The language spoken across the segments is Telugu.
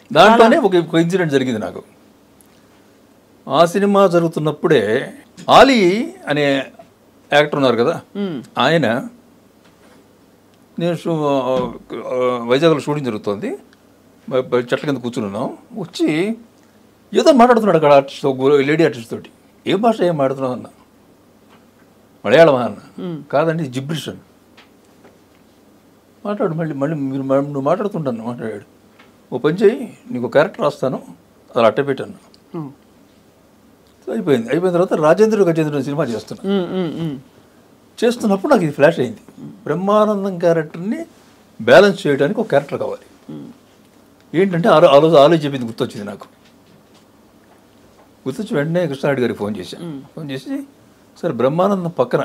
దాంట్లోనే ఒక ఒక ఇన్సిడెంట్ జరిగింది నాకు ఆ సినిమా జరుగుతున్నప్పుడే ఆలీ అనే యాక్టర్ ఉన్నారు కదా ఆయన నేను షూ- ఆ, వైజాగ్లో షూటింగ్ జరుగుతోంది బ- బ- చెట్ల కింద కూర్చుని ఉన్నాం వచ్చి ఏదో మాట్లాడుతున్నాడు అక్కడ ఆర్టిస్ట్ లేడీ ఆర్టిస్ట్ తోటి ఏం భాష ఏం మాట్లాడుతున్నావు అన్న మలయాళమా అన్న కాదండి జిబ్రిష్ అని మాట్లాడు మళ్ళీ మళ్ళీ మీరు మా- నువ్వు మాట్లాడుతుంటాను మాట్లాడాడు ఓ పని చేయి నీకు క్యారెక్టర్ రాస్తాను అలా అట్టే పెట్టాను ఉమ్. సో అయిపోయింది అయిపోయిన తర్వాత రాజేంద్రుడు గజేంద్రుడు సినిమా చేస్తున్నా ఉమ్, ఉమ్, ఉమ్. చేస్తున్నప్పుడు నాకు ఇది ఫ్లాష్ అయింది బ్రహ్మానందం క్యారెక్టర్ని బ్యాలెన్స్ చేయడానికి ఒక క్యారెక్టర్ కావాలి ఏంటంటే ఆ రో- ఆ రోజు ఆలోచన చెప్పింది గుర్తొచ్చింది నాకు గుర్తొచ్చి వెంటనే కృష్ణారెడ్డి గారికి ఫోన్ చేశాను ఫోన్ చేసి సరే బ్రహ్మానందం పక్కన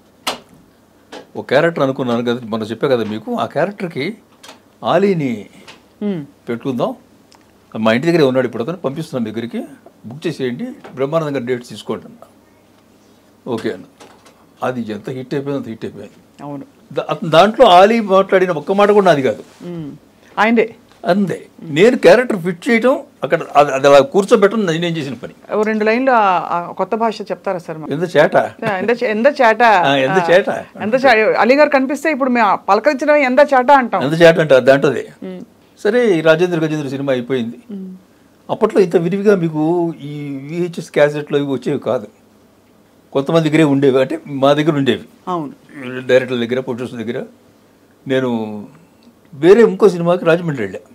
ఒక క్యారెక్టర్ అనుకున్నాను కదా మొన్న చెప్పా కదా మీకు ఆ క్యారెక్టర్కి ఆలీని ఉమ్. పెట్టుకుందాం మా ఇంటి దగ్గరే ఉన్నాడు ఇప్పుడు అతను పంపిస్తున్నాం దగ్గరికి బుక్ చేసేయండి బ్రహ్మానందం గారి డేట్స్ తీసుకోండి అన్న ఓకే అన్న అది ఎంత హిట్ అయిపోయింది అంత హిట్ అయిపోయింది అవును దా- అతను దాంట్లో ఆలీ మాట్లాడిన ఒక్క మాట కూడా నాది కాదు ఉమ్. ఆయనదే అంతే నేను క్యారెక్టర్ ఫిట్ చేయడం అక్కడ అది అది అలా కూర్చోబెట్టడం నేను చేసిన పని ఓ రెండు లైన్లు ఆ- ఆ కొత్త భాష చెప్తారా సార్ మాకు? ఎంత చేట ఎంత చే- ఎంత చాట ఆ, ఎంత చేట ఎంత చా- అలీ గారు కనిపిస్తే ఇప్పుడు మేము పలకరించడం ఎంత చాట అంటాం ఎంత చేట అంటే దాంట్లోదే సరే ఈ రాజేంద్ర గజేంద్ర సినిమా అయిపోయింది అప్పట్లో ఇంత విరివిగా మీకు ఈ విహెచ్ఎస్ క్యాసెట్లు ఇవి వచ్చేవి కాదు కొంతమంది దగ్గరే ఉండేవి అంటే మా దగ్గర ఉండేవి అవును డైరెక్టర్ దగ్గర ప్రొడ్యూసర్ దగ్గర నేను వేరే ఇంకో సినిమాకి రాజమండ్రి వెళ్ళా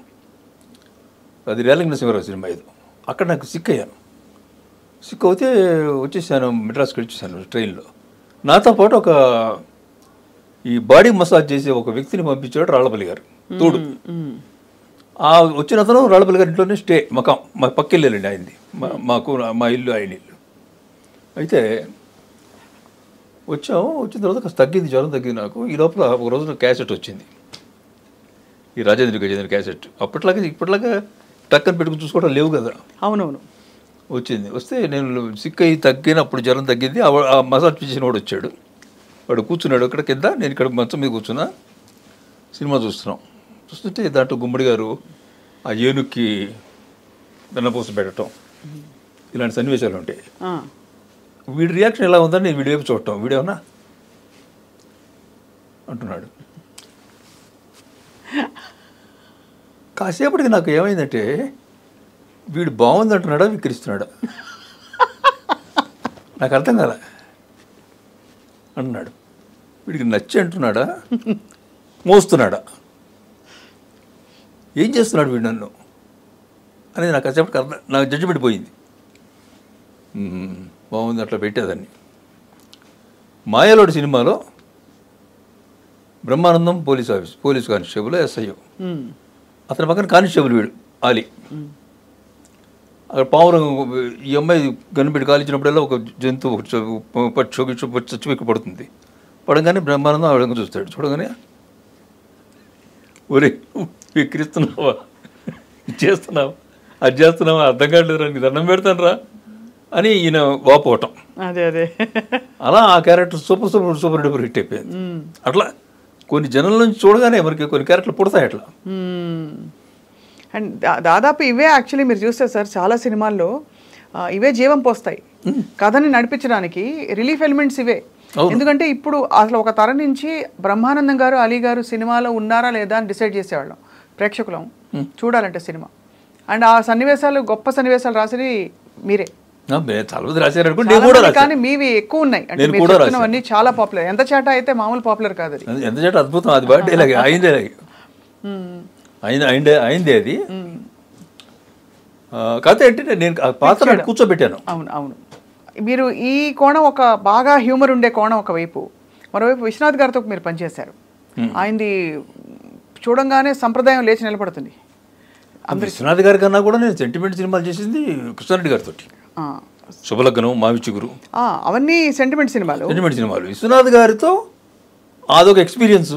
అది రేలంగి నరసింహారావు సినిమా ఇది అక్కడ నాకు సిక్ అయ్యాను సిక్ అవుతే వచ్చేసాను మెడ్రాస్కి వచ్చేసాను ట్రైన్లో నాతో పాటు ఒక ఈ బాడీ మసాజ్ చేసే ఒక వ్యక్తిని పంపించాడు రాళ్ళపల్లి గారు తోడు ఉమ్. ఆ వచ్చిన అతను రాళ్ళపల్లి గారి ఇంట్లోనే స్టే మకాం మా పక్కెళ్ళండి ఆయనది మా- మాకు మా ఇల్లు ఆయన ఇల్లు అయితే వచ్చాము వచ్చిన తర్వాత కాస్త తగ్గింది జ్వరం తగ్గింది నాకు ఈ లోపల ఒక రోజున క్యాసెట్ వచ్చింది ఈ రాజేంద్ర గజేంద్ర క్యాసెట్ అప్పట్లాగా ఇప్పట్లాగా టక్కని పెట్టుకుని చూసుకోవడం లేవు కదా అవునవును వచ్చింది వస్తే నేను సిక్ అయ్యి తగ్గినప్పుడు జ్వరం తగ్గింది ఆ వా- ఆ మసాజ్ చేసిన వాడు వచ్చాడు వాడు కూర్చున్నాడు అక్కడ కింద నేను ఇక్కడ మంచం మీద కూర్చున్నా సినిమా చూస్తున్నాం చూస్తుంటే దాంట్లో గుమ్మడి గారు ఆ ఏనుక్కి వెన్నపూస పెట్టడం ఇలాంటి సన్నివేశాలు ఉంటాయి ఆ. వీడి రియాక్షన్ ఎలా ఉందని నేను వీడియో చూడటం వీడియోనా అంటున్నాడు కాసేపటికి నాకు ఏమైందంటే వీడు బాగుంది అంటున్నాడా విక్రిస్తున్నాడా నాకు అర్థం కాల అంటున్నాడు వీడికి నచ్చి అంటున్నాడా మోస్తున్నాడా ఏం చేస్తున్నాడు వీడు నన్ను అనేది నాకు కాసేపటికి అర్థం నాకు జడ్జిమెంట్ పోయింది మ్మ్. బాగుంది అట్లా పెట్టేదాన్ని మాయలోడి సినిమాలో Brahmanandam police office police constable S I O ఉమ్. అతని పక్కన కానిస్టేబుల్ వీడు ఆలి అక్కడ పావురం ఈ అమ్మాయి గన్నుపెట్టి కాలించినప్పుడల్లా ఒక జంతువు ఒకటి చ- పక్షి ఒకటి చ- చచ్చి వెక్కి పడుతుంది పడగానే బ్రహ్మానందం ఆవిడ చూస్తాడు చూడగానే ఒరే విక్రిస్తున్నావా ఇది చేస్తున్నావా అది చేస్తున్నావా అర్థం కావట్లేదు నీకు దండం పెడతాను రా అని ఈయన వాపోవటం అదే అదే అలా ఆ character super super super duper hit అయిపోయింది ఉమ్. అట్లా కొన్ని జనాల నుంచి చూడగానే మనకి కొన్ని క్యారెక్టర్లు పుడతాయి అట్లా మ్మ్. అండ్ దా- దాదాపు ఇవే యాక్చువల్లీ మీరు చూస్తే సార్ చాలా సినిమాల్లో ఆ, ఇవే జీవం పోస్తాయి కథని నడిపించడానికి రిలీఫ్ ఎలిమెంట్స్ ఇవే అవును. ఎందుకంటే ఇప్పుడు అసలు ఒక తరం నుంచి బ్రహ్మానందం గారు అలీ గారు సినిమాలో ఉన్నారా లేదా అని డిసైడ్ చేసేవాళ్ళం ప్రేక్షకులం చూడాలంటే సినిమా అండ్ ఆ సన్నివేశాలు గొప్ప సన్నివేశాలు రాసినవి మీరే నా మే- చాలా మంది రాశారు అనుకోండి చాలా నేను కూడా మంది రాశాను కానీ మీవి ఎక్కువ ఉన్నాయి అంటే నేను మీరు కూడా చెప్తున్నవన్నీ చాలా పాపులర్ ఎంత చేట అయితే మామూలు పాపులర్ కాదు అది అది ఎంత చేట అద్భుతం అది బర్త్డే ఇలాగే అయిందే ఇలాగే మ్మ్. అయింది అయిందే అయిందే అది ఆ, కాకపోతే ఏంటంటే నేను ఆ పాత్ర కూర్చోబెట్టాను అవును అవును మీరు ఈ కోణం ఒక బాగా హ్యూమర్ ఉండే కోణం ఒకవైపు మరోవైపు విశ్వనాథ్ గారితో మీరు పనిచేశారు ఆయనది చూడంగానే సంప్రదాయం లేచి నిలబడుతుంది విశ్వనాథ్ గారి కన్నా కూడా నేను సెంటిమెంట్ సినిమాలు చేసింది కృష్ణారెడ్డి గారితో ఆ, శుభలగ్నం మావిచిగురు ఆ, అవన్నీ సెంటిమెంట్ సినిమాలు సెంటిమెంట్ సినిమాలు విశ్వనాథ్ గారితో అదొక ఎక్స్పీరియన్స్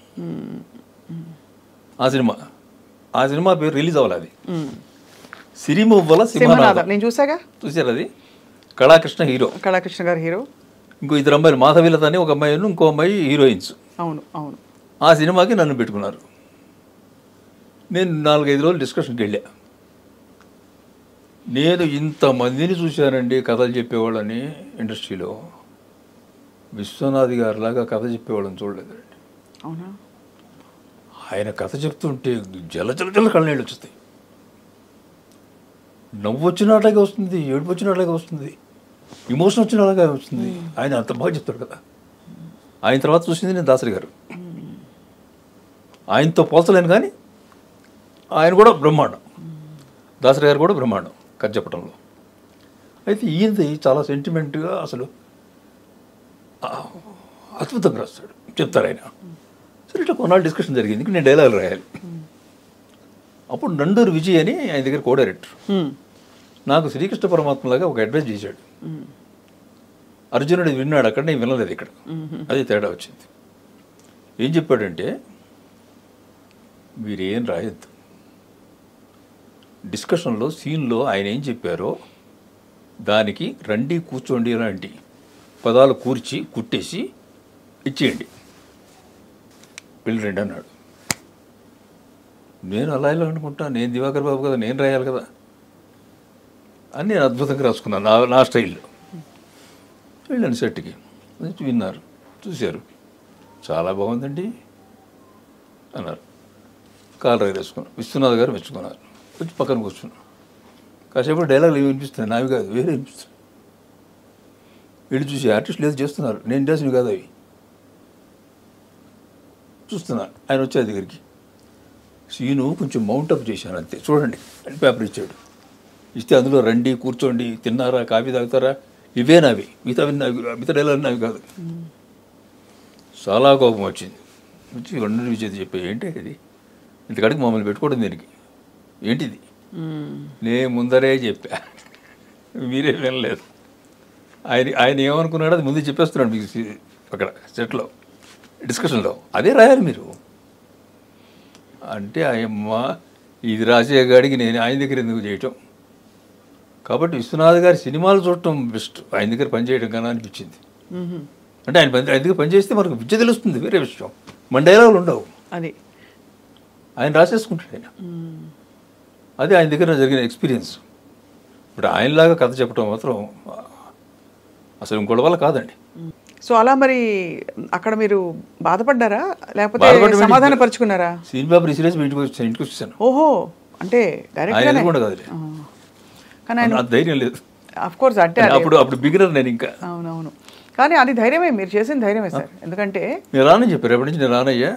ఆ సినిమా ఆ సినిమా పేరు రిలీజ్ అవ్వాలి అది మ్మ్. సిరిమువ్వల సింహనాథం సింహనాథం నేను చూసాగా చూసారు అది కళాకృష్ణ హీరో కళాకృష్ణ గారి హీరో ఇంకో ఇద్దరు అమ్మాయిలు మాధవీలత అని ఒక అమ్మాయి ఇంకో అమ్మాయి హీరోయిన్స్ అవును అవును ఆ సినిమాకి నన్ను పెట్టుకున్నారు నేను నాలుగైదు రోజులు డిస్కషన్కి వెళ్ళా నేను ఇంతమందిని చూశానండి కథలు చెప్పేవాళ్ళని ఇండస్ట్రీలో విశ్వనాథ్ గారి లాగా కథ చెప్పేవాళ్ళని చూడలేదండి అవునా ఆయన కథ చెప్తుంటే జల జల జల కళ్ళనీళ్ళు వచ్చేస్తాయి నవ్వు వచ్చినట్లాగే వస్తుంది ఏడుపు వచ్చినట్లాగే వస్తుంది ఇమోషన్ వచ్చినట్లాగే వస్తుంది ఆయన అంత బాగా చెప్తాడు కదా ఆయన తర్వాత చూసింది నేను దాసరి గారు ఆయనతో పోల్చలేను కానీ ఆయన కూడా బ్రహ్మాండం దాసరి గారు కూడా బ్రహ్మాండం కథ చెప్పడంలో అయితే ఈయనది చాలా సెంటిమెంట్గా అసలు ఆ, అద్భుతంగా రాస్తాడు చెప్తారు ఆయన సరే ఇట్లా కొన్నాళ్ళు డిస్కషన్ జరిగింది ఇంక నేను డైలాగులు రాయాలి అప్పుడు నండూరు విజయ్ అని ఆయన దగ్గర కో డైరెక్టర్ హ్మ్. నాకు శ్రీకృష్ణ పరమాత్మలాగా ఒక అడ్వైస్ చేశాడు అర్జునుడు విన్నాడు అక్కడ నేను వినలేదు ఇక్కడ అది తేడా వచ్చింది ఏం చెప్పాడంటే మీరేం రాయొద్దు డిస్కషన్లో సీన్లో ఆయన ఏం చెప్పారో దానికి రండి కూర్చోండి లాంటి పదాలు కూర్చి కుట్టేసి ఇచ్చేయండి వెళ్ళి రండి అన్నాడు నేను అలా ఇలా అనుకుంటా నేను దివాకర్ బాబు కదా నేను రాయాలి కదా అని నేను అద్భుతంగా రాసుకున్నాను నా నా స్టైల్లో వెళ్ళాను సెట్కి వచ్చి విన్నారు చూశారు చాలా బాగుందండి అన్నారు కాలు రైరేసుకున్నాను విశ్వనాథ్ గారు మెచ్చుకున్నారు వచ్చి పక్కన కూర్చున్నాను కాసేపు డైలాగులు ఏమి వినిపిస్తున్నాయి నావి కాదు వేరే వినిపిస్తున్నాయి వెళ్ళి చూసి ఆర్టిస్టులు ఏదో చేస్తున్నారు నేను చేసినవి కాదు అవి చూస్తున్నా ఆయన వచ్చే దగ్గరికి సీను కొంచెం మౌంట్ అప్ చేశాను అంతే చూడండి అని పేపర్ ఇచ్చాడు ఇస్తే అందులో రండి కూర్చోండి తిన్నారా కాఫీ తాగుతారా ఇవే నావి మిగతా నావి మిగతా డైలాగ్ నావి కాదు చాలా కోపం వచ్చింది వచ్చి రెండు విజయ్ చెప్పి ఏంటి ఇది ఇంతకాడికి మమ్మల్ని పెట్టుకోవడం దీనికి ఏంటిది హ్మ్. నేను ముందరే చెప్పా మీరే వినలేదు ఆయన ఆయన ఏమనుకున్నాడో అది ముందే చెప్పేస్తున్నాడు మీకు సి- అక్కడ సెట్లో డిస్కషన్లో అదే రాయాలి మీరు అంటే ఆయమ్మ ఇది రాసే గాడికి నేను ఆయన దగ్గర ఎందుకు చేయటం కాబట్టి విశ్వనాథ్ గారి సినిమాలు చూడటం బెస్ట్ ఆయన దగ్గర పనిచేయడం కన్నా అనిపించింది మ్మ్. అంటే ఆయన పని ఆయన దగ్గర పనిచేస్తే మనకు విద్య తెలుస్తుంది వేరే విషయం మన డైలాగులు ఉండవు అది ఆయన రాసేసుకుంటాడు ఆయన మ్మ్. అది ఆయన దగ్గర జరిగిన ఎక్స్పీరియన్స్ ఇప్పుడు ఆయనలాగా కథ చెప్పడం మాత్రం అసలు ఇంకోటి వల్ల కాదండి సో అలా మరి అక్కడ మీరు బాధపడ్డారా లేకపోతే బాధపడడం ఏంటి? సమాధాన పరుచుకున్నారా సీన్ పేపర్ ఇసిరేసి ఇంటికి వచ్చాను ఇంటికి వచ్చేసాను ఓహో అంటే ఆయన డైరెక్ట్ ఎదురుకుండా కాదులే కానీ ఆయన అంత ధైర్యం లేదు అఫ్ కోర్స్ అంటే అది- అప్పుడు అప్పుడు బిగినర్ నేను ఇంకా అవునవును కానీ అది ధైర్యమే మీరు చేసిన ధైర్యమే సార్ ఎందుకంటే నేను రానని చెప్పారు రేపటి నుంచి నేను రానయ్యా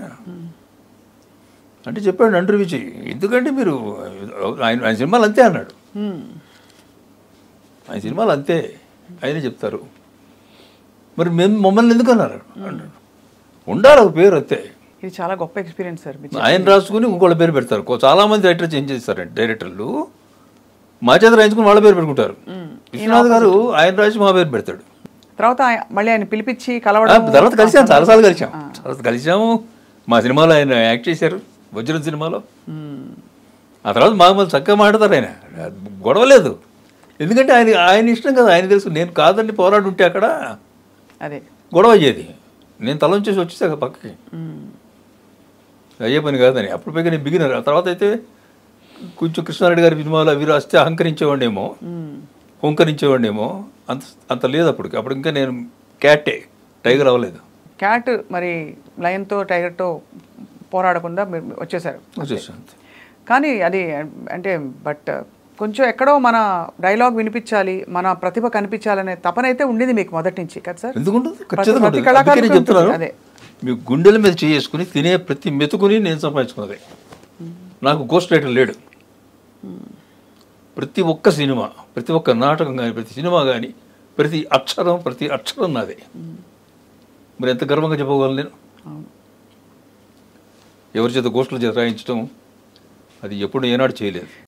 అంటే చెప్పాడు అంటూ విజయ్ ఎందుకంటే మీరు ఆయన ఆయన సినిమాలు అంతే అన్నాడు మ్మ్. ఆయన సినిమాలు అంతే ఆయనే చెప్తారు మరి మేము మమ్మల్ని ఎందుకు అన్నారు అన్నాడు ఉండాలి ఒక పేరు అంతే ఇది చాలా గొప్ప ఎక్స్పీరియన్స్ సార్ మీరు ఆయన రాసుకుని ఇంకోళ్ళ పేరు పెడతారు కో- చాలా మంది రైటర్ చేంజ్ చేస్తారండి డైరెక్టర్లు మా చేత రాయించుకుని వాళ్ళ పేరు పెట్టుకుంటారు విశ్వనాథ్ గారు ఆయన రాసి మా పేరు పెడతాడు తర్వాత ఆయన- మళ్ళీ ఆయన పిలిపించి ఆ, కలవడం తర్వాత కలిసాం చాలాసార్లు కలిసాం తర్వాత కలిసాము మా సినిమాలో ఆయన యాక్ట్ చేశారు వజ్రం సినిమాలో మ్మ్. ఆ తర్వాత మా మళ్ళీ చక్కగా మాట్లాడతారు ఆయన గొడవ లేదు ఎందుకంటే ఆయన ఆయన ఇష్టం కదా ఆయన తెలుసు నేను కాదండి పోరాడు ఉంటే అక్కడ అదే గొడవ అయ్యేది నేను తలంచేసి వచ్చేసాక పక్కకి మ్మ్. అయ్యే పని కాదని అప్పుడు పైగా నేను బిగినర్ ఆ తర్వాత అయితే కొంచెం కృష్ణారెడ్డి గారి సినిమాలు అవి రాస్తే అహంకరించేవాడేమో మ్మ్. హుంకరించేవాడేమో అంత అంత లేదు అప్పటికి అప్పుడు ఇంకా నేను క్యాటే టైగర్ అవ్వలేదు క్యాట్ మరి లయన్తో టైగర్తో పోరాడకుండా మీరు వచ్చేసారు వచ్చేసాను అంతే కానీ అది అంటే బట్ కొంచెం ఎక్కడో మన డైలాగ్ వినిపించాలి మన ప్రతిభ కనిపించాలనే తపన అయితే ఉండింది మీకు మొదటి నుంచి కదా సార్ ఎందుకుంటుంది ప్రతి- ఖచ్చితంగా ప్రతి ఉంటుంది. కళాకారుడికి అందుకే నేను చెప్తున్నాను ఉంటుంది, మీ గుండెల మీద చేసుకుని తినే ప్రతి మెతుకుని నేను సంపాదించుకున్నది నాకు గోస్ట్ రైటర్ లేడు ప్రతి ఒక్క సినిమా ప్రతి ఒక్క నాటకం కానీ ప్రతి సినిమా కానీ ప్రతి అక్షరం ప్రతి అక్షరం నాదే మరి ఎంత గర్వంగా చెప్పగలను నేను అవును ఎవరి చేత గోష్ఠుల చేత రాయించడం అది ఎప్పుడు ఏనాడు చేయలేదు